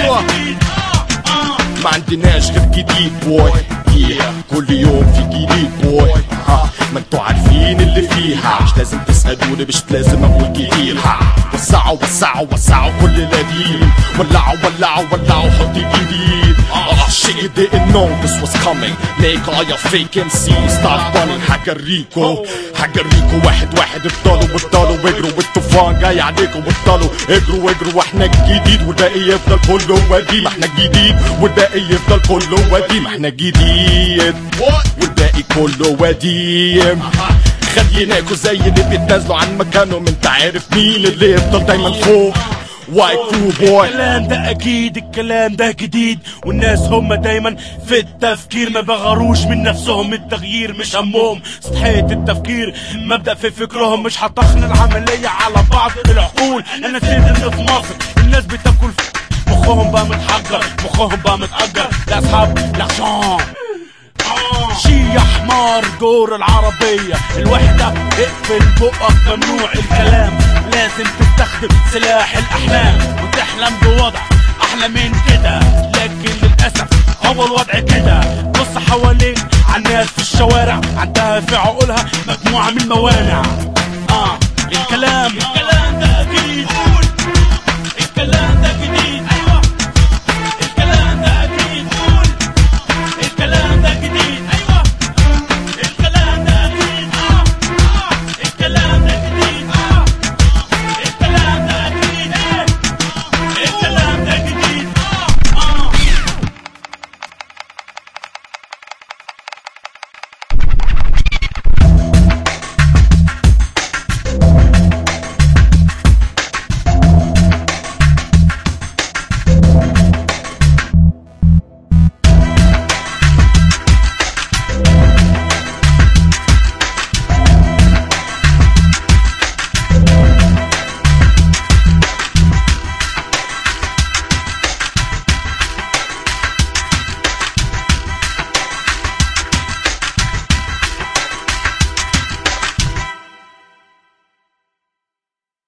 ايوه ما عندناش غير جديد بوي yeah. كل يوم في جديد بوي ها ما انتوا عارفين اللي فيها مش لازم تسألوني مش لازم اقول كتير ها وسعوا وسعوا وسعوا كل القديم ولعوا ولعوا ولعوا حط جديد اه shit you didn't know this was coming make all your fake MCs start running هجريكوا هجريكوا واحد واحد افضلوا وافضلوا اجروا والطوفان جاي عليكم وافضلوا اجروا اجروا واحنا الجديد والباقي يفضل كله قديم احنا الجديد والباقي يفضل كله قديم احنا جديد والباقي كله قديم خليناكوا زي اللي بيتنازلوا عن مكانهم انت عارف مين اللي يفضل دايما فوق وايت كرو بوي الكلام ده اكيد الكلام ده جديد والناس هم دايما في التفكير ما بغروش من نفسهم التغيير مش همهم سطحية التفكير مبدأ في فكرهم مش هتخن العملية على بعض العقول انا سيد اللي في مصر الناس بتاكل في مخهم بقى متحجر مخهم بقى متأجر لا اصحاب لا شان شي يا حمار دور العربية الوحدة اقفل بقك ممنوع الكلام لازم تستخدم سلاح الأحلام وتحلم بوضع أحلى من كده لكن للأسف هو الوضع كده بص حواليك عالناس في الشوارع عندها في عقولها مجموعة من الموانع آه الكلام